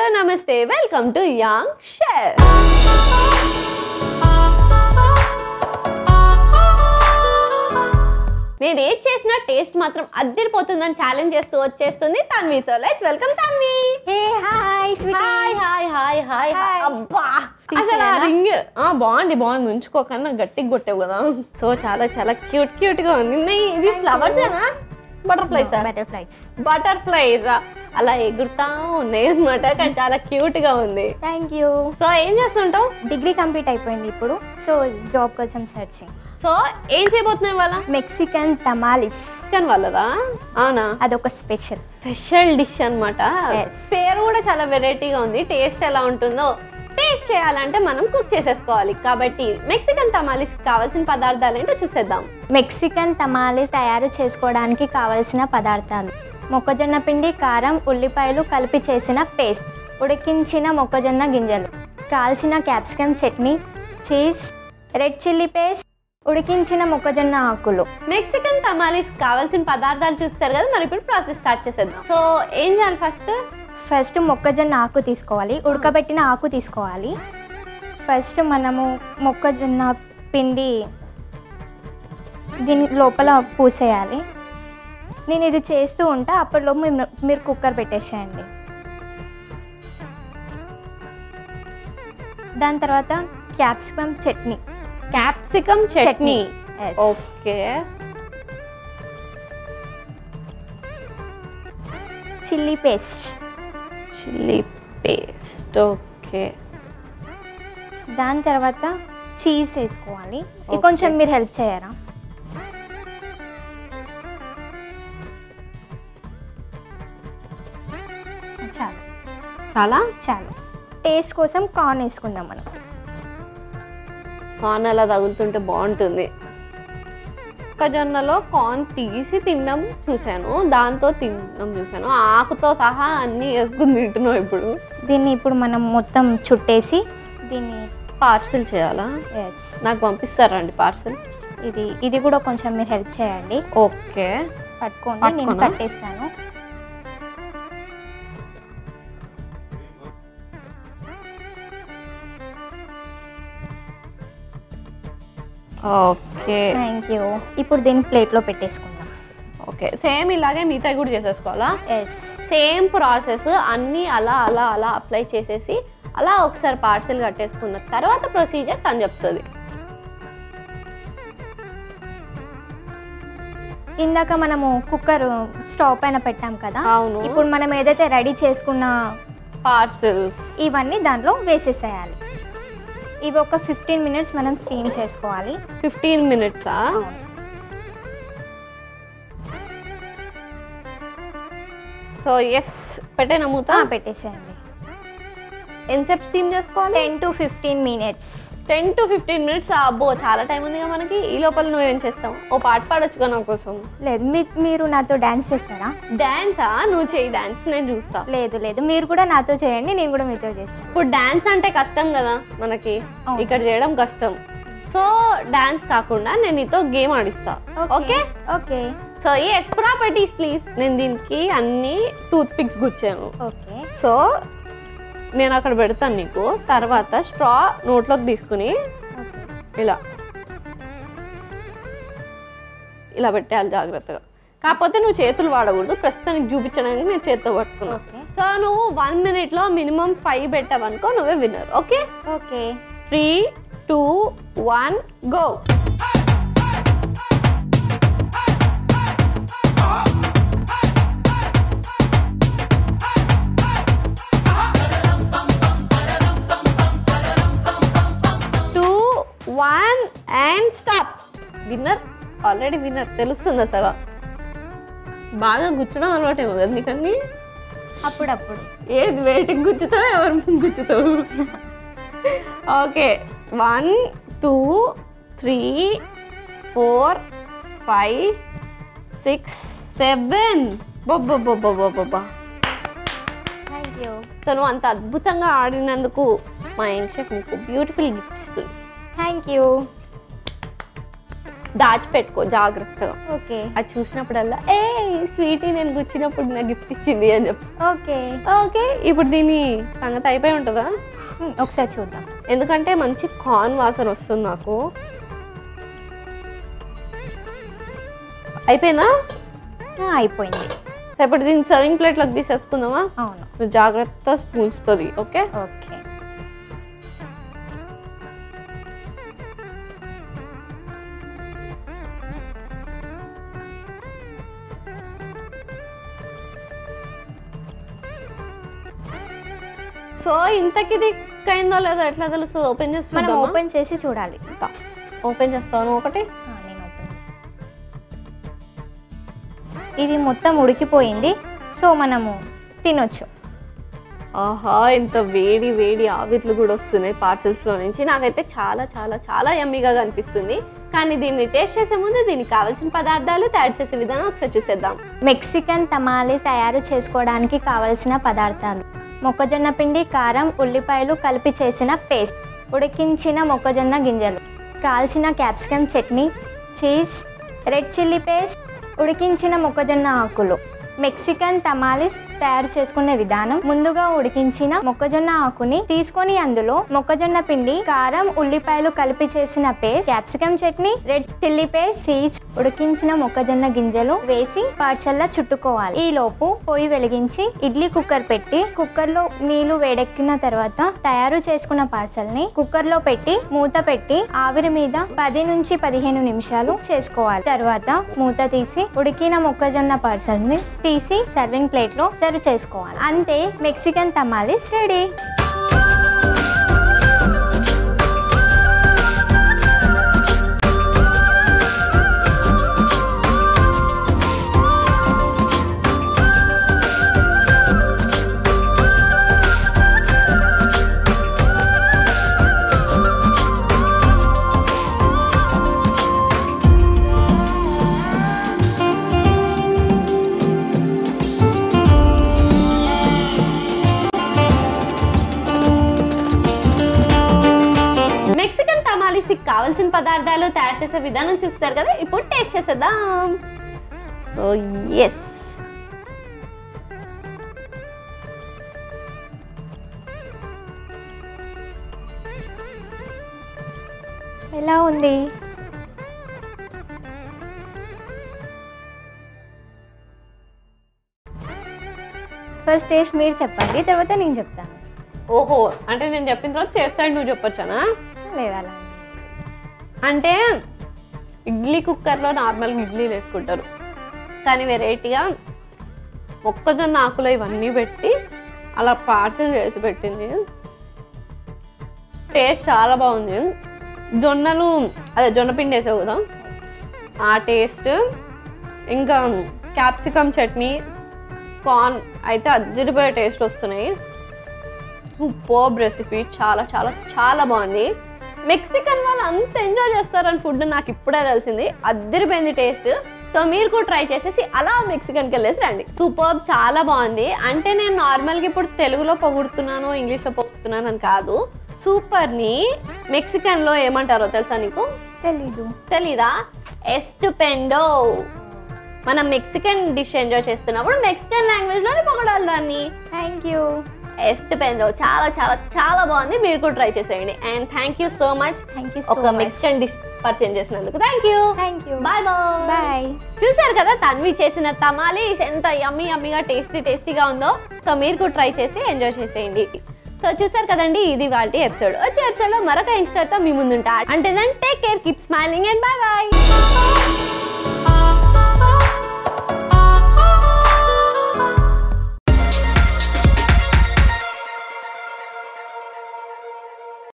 నమస్తే welcome to young chef నేను ఏది చేసినా టేస్ట్ మాత్రం అద్దరిపోతుందని ఛాలెంజ్ చేస్తూ వచ్చేస్తుంది Tanvi so let's welcome Tanvi hey hi hi hi hi hi Hi. అబ్బా అసలు ఆ రింగ్ ఆ బాగుంది బాగుంది ఉంచుకోకన్నా గట్టిగా కొట్టావు కదా సో చాలా చాలా క్యూట్ క్యూట్ గా ఉంది ఉన్నాయి ఇవి ఫ్లవర్స్ బటర్ఫ్లైస్ బటర్ఫ్లైస్ బటర్ఫ్లైస్ అలా ఎగురుతా ఉన్నాయి అనమాట కానీ చాలా క్యూట్ గా ఉంది థ్యాంక్ యూ సో ఏం చేస్తుంటావు డిగ్రీ కంప్లీట్ అయిపోయింది ఇప్పుడు సో జాబ్ కోసం సెర్చింగ్ సో ఏం చేయబోతున్నాయి వాళ్ళ మెక్సికన్ తమాలిస్ చికెన్ వాళ్ళదా అవునా అదొక స్పెషల్ స్పెషల్ డిష్ అన్నమాట Yes. పేరు కూడా చాలా వెరైటీగా ఉంది టేస్ట్ ఎలా ఉంటుందో టేస్ట్ చేయాలంటే మనం కుక్ చేసేసుకోవాలి కాబట్టి మెక్సికన్ తమాలిస్ కావాల్సిన పదార్థాలు ఏంటో చూసేద్దాం మెక్సికన్ తమాలిస్ తయారు చేసుకోవడానికి కావలసిన పదార్థాలు మొక్కజొన్న పిండి కారం ఉల్లిపాయలు కలిపి చేసిన పేస్ట్ ఉడికించిన మొక్కజొన్న గింజలు కాల్చిన capsicum chutney cheese red chilli paste ఉడికించిన మొక్కజొన్న ఆకులు మెక్సికన్ తమాలిస్ కావాల్సిన పదార్థాలు చూస్తారు కదా మరి ఇప్పుడు ప్రాసెస్ స్టార్ట్ చేసేద్దాం సో ఏం చేయాలి ఫస్ట్ ఫస్ట్ మొక్కజొన్న ఆకు తీసుకోవాలి ఉడకబెట్టిన ఆకు తీసుకోవాలి ఫస్ట్ మనము మొక్కజొన్న పిండి దీని లోపల పూసేయాలి నేను ఇది చేస్తూ ఉంటా అప్పటిలోపు మీరు మీరు కుక్కర్ పెట్టేసేయండి దాని తర్వాత capsicum chutney capsicum chutney Yes. Okay chilli paste chilli paste okay దాని తర్వాత చీజ్ వేసుకోవాలి ఇది Okay. కొంచెం మీరు హెల్ప్ చేయరా చాలు చాలా చాలు టేస్ట్ కోసం కార్న్ వేసుకుందాం మనం కార్న్ అలా తగులుతుంటే బాగుంటుంది మొక్కజొన్నలో కార్న్ తీసి తినడం చూశాను దాంతో తినడం చూశాను ఆకుతో సహా అన్నీ వేసుకుని తింటున్నావు ఇప్పుడు దీన్ని ఇప్పుడు మనం మొత్తం చుట్టేసి దీన్ని పార్సిల్ చేయాలా ఎస్ నాకు పంపిస్తారా అండి పార్సిల్ ఇది ఇది కూడా కొంచెం మీరు హెల్ప్ చేయండి ఓకే పట్టుకోండి నేను పట్టుకోనా? కట్టేస్తాను ఓకే థ్యాంక్ యూ ఇప్పుడు దీన్ని ప్లేట్లో పెట్టేసుకుందాం ఓకే సేమ్ ఇలాగే మిగతా కూడా చేసేసుకోవాలా ఎస్ సేమ్ ప్రాసెస్ అన్నీ అలా అలా అలా అప్లై చేసేసి అలా ఒకసారి పార్సిల్ కట్టేసుకున్న తర్వాత ప్రొసీజర్ తను చెప్తుంది ఇందాక మనము కుక్కర్ స్టవ్ పైన పెట్టాం కదా అవును. ఇప్పుడు మనం ఏదైతే రెడీ చేసుకున్న పార్సిల్స్ ఇవన్నీ దాంట్లో వేసేసేయాలి ఇవి ఒక ఫిఫ్టీన్ మినిట్స్ మనం స్టీమ్ చేసుకోవాలి ఫిఫ్టీన్ మినిట్సా సో ఎస్ పెట్టేనా మూత ఆ, పెట్టేసేయండి ఎంతసేపు స్టీమ్ చేసుకోవాలి ten to fifteen minutes ten to fifteen minutes అబ్బో చాలా టైం ఉందిగా మనకి ఈ లోపల నువ్వేం చేస్తావు ఓ పాట పాడొచ్చుగా నా కోసం లేదు మీ- మీరు నాతో డాన్స్ చేస్తారా డాన్సా నువ్వు చేయి డాన్స్ నేను చూస్తా లేదు లేదు మీరు కూడా నాతో చేయండి నేను కూడా మీతో చేస్తాను ఇప్పుడు డాన్స్ అంటే కష్టం కదా మనకి అవును. ఇక్కడ చేయడం కష్టం సో డాన్స్ కాకుండా నేను నీతో గేమ్ ఆడిస్తా okay okay so yes properties please నేను దీనికి అన్ని టూత్ పిక్స్ గుచ్చాను ఓకే సో నేను అక్కడ పెడతాను నీకు తర్వాత స్ట్రా నోట్లోకి తీసుకుని ఓకే ఇలా ఇలా పెట్టేయాలి జాగ్రత్తగా కాకపోతే నువ్వు చేతులు వాడకూడదు ప్రస్తుతానికి చూపించడానికి నేను చేత్తో పట్టుకున్నా ఓకే సో నువ్వు వన్ మినిట్లో మినిమం ఫైవ్ పెట్టావనుకో నువ్వే winner okay okay three two one go two one and stop winner already winner తెలుస్తుంది అసలు బాగా గుచ్చడం అలవాటేమో కదా నీకన్నీ అప్పుడప్పుడు ఏది వేటికి గుచ్చుతావు ఎవరు గుచ్చుతావు okay one two three four five six seven బొబ్బొబ్బొబ్బొబ్బొబ్బా థ్యాంక్ యూ తను అంత అద్భుతంగా ఆడినందుకు మా యంగ్ షెఫ్ మీకు బ్యూటిఫుల్ గిఫ్ట్ ఇస్తుంది థ్యాంక్ యూ దాచిపెట్టుకో జాగ్రత్తగా ఓకే అది చూసినప్పుడల్లా ఏ స్వీటీ నేను గుచ్చినప్పుడు నాకు గిఫ్ట్ ఇచ్చింది అని చెప్పి ఓకే ఓకే ఇప్పుడు దీని సంగతి అయిపోయి ఉంటుందా మ్, ఒకసారి చూద్దాం ఎందుకంటే మంచి కార్న్ వాసన వస్తుంది నాకు అయిపోయిందా ఆ, అయిపోయింది సో ఇప్పుడు దీన్ని సర్వింగ్ ప్లేట్లోకి తీసేసుకుందామా అవును నువ్వు జాగ్రత్త స్పూన్స్తోది ఓకే ఓకే సో ఇంతకి ఇది కుక్ అయిందో లేదో ఎట్లా తెలుస్తుంది ఓపెన్ చేసి మనం చూద్దామా ఓపెన్ చేసి చూడాలి ఓపెన్ చేస్తాను ఒకటి ఆ, నేను ఓపెన్ ఇది మొత్తం ఉడికిపోయింది సో మనము తినొచ్చు ఆహా ఇంత వేడి వేడి ఆవిర్లు కూడా వస్తున్నాయి parcels లో నుంచి నాకైతే చాలా చాలా చాలా యమ్మీగా కనిపిస్తుంది కానీ దీన్ని టేస్ట్ చేసే ముందు దీనికి కావాల్సిన పదార్థాలు తయారు చేసే విధానం ఒకసారి చూసేద్దాం మెక్సికన్ తమాలి తయారు చేసుకోవడానికి కావలసిన పదార్థాలు మొక్కజొన్న పిండి కారం ఉల్లిపాయలు కలిపి చేసిన పేస్ట్ ఉడికించిన మొక్కజొన్న గింజలు కాల్చిన capsicum chutney cheese red chilli paste ఉడికించిన మొక్కజొన్న ఆకులు మెక్సికన్ తమాలిస్ తయారు చేసుకునే విధానం ముందుగా ఉడికించిన మొక్కజొన్న ఆకుని తీసుకొని అందులో మొక్కజొన్న పిండి కారం ఉల్లిపాయలు కలిపి చేసిన paste capsicum chutney red chilli paste cheese ఉడికించిన మొక్కజొన్న గింజలు వేసి పార్సల్లా చుట్టుకోవాలి ఈ లోపు పొయ్యి వెలిగించి ఇడ్లీ కుక్కర్ పెట్టి కుక్కర్ లో నీళ్లు వేడెక్కిన తర్వాత తయారు చేసుకున్న పార్సల్ ని కుక్కర్ లో పెట్టి మూత పెట్టి ఆవిరి మీద పది నుంచి పదిహేను నిమిషాలు చేసుకోవాలి తర్వాత మూత తీసి ఉడికిన మొక్కజొన్న పార్సల్ ని తీసి సర్వింగ్ ప్లేట్ లో సర్వ్ చేసుకోవాలి అంతే మెక్సికన్ తమాలిస్ రెడీ మెక్సికన్ తమాలిసికి కావాల్సిన పదార్థాలు తయారు చేసే విధానం చూస్తారు కదా ఇప్పుడు టేస్ట్ చేసేద్దాం సో ఎస్ ఎలా ఉంది ఫస్ట్ టేస్ట్ మీరు చెప్పండి తర్వాత నేను చెప్తాను ఓహో అంటే నేను చెప్పిన తర్వాత సేఫ్ సైడ్ నువ్వు చెప్పొచ్చానా లేదా అలా అంటే ఇడ్లీ కుక్కర్లో నార్మల్గా ఇడ్లీలు వేసుకుంటారు కానీ వెరైటీగా మొక్కజొన్న ఆకులు ఇవన్నీ పెట్టి అలా పార్సల్ చేసి పెట్టింది టేస్ట్ చాలా బాగుంది జొన్నలు అదే జొన్న పిండి వేసావు కదా ఆ టేస్ట్ ఇంకా క్యాప్సికమ్ చట్నీ కార్న్ అయితే అద్దరిపోయే టేస్ట్ వస్తున్నాయి సూపర్బ్ రెసిపీ చాలా చాలా చాలా బాగుంది మెక్సికన్ వాళ్ళు అంత ఎంజాయ్ చేస్తారని ఫుడ్ నాకు ఇప్పుడే తెలిసింది అద్దరిపోయింది టేస్ట్ సో మీరు కూడా ట్రై చేసేసి అలా మెక్సికన్కి వెళ్ళేసి రండి సూపర్ చాలా బాగుంది అంటే నేను నార్మల్గా ఇప్పుడు తెలుగులో పొగుడుతున్నాను ఇంగ్లీష్లో పొగుడుతున్నాను అని కాదు సూపర్ని మెక్సికన్లో ఏమంటారో తెలుసా నీకు తెలీదు తెలీదా ఎస్టుపెండో మనం మెక్సికన్ డిష్ ఎంజాయ్ చేస్తున్నప్పుడు మెక్సికన్ లాంగ్వేజ్లోనే పొగడాలి దాన్ని థ్యాంక్ యూ ఎస్టుపెండో చాలా చాలా చాలా బాగుంది మీరు కూడా ట్రై చేసేయండి and thank you so much thank you so ఒక మచ్ మెక్సికన్ డిష్ పరిచయం చేసినందుకు thank you thank you bye bye bye చూసారు కదా తన్వి చేసిన తమాలీస్ ఎంత యమ్మీ యమ్మీగా టేస్టీ టేస్టీగా ఉందో సో మీరు కూడా ట్రై చేసి ఎంజాయ్ చేసేయండి సో చూసారు కదండి ఇది వాళ్ళ ఎపిసోడ్ వచ్చే ఎపిసోడ్ లో మరొక యంగ్స్టర్ తో మీ ముందుంటా అంటే then take care keep smiling and bye bye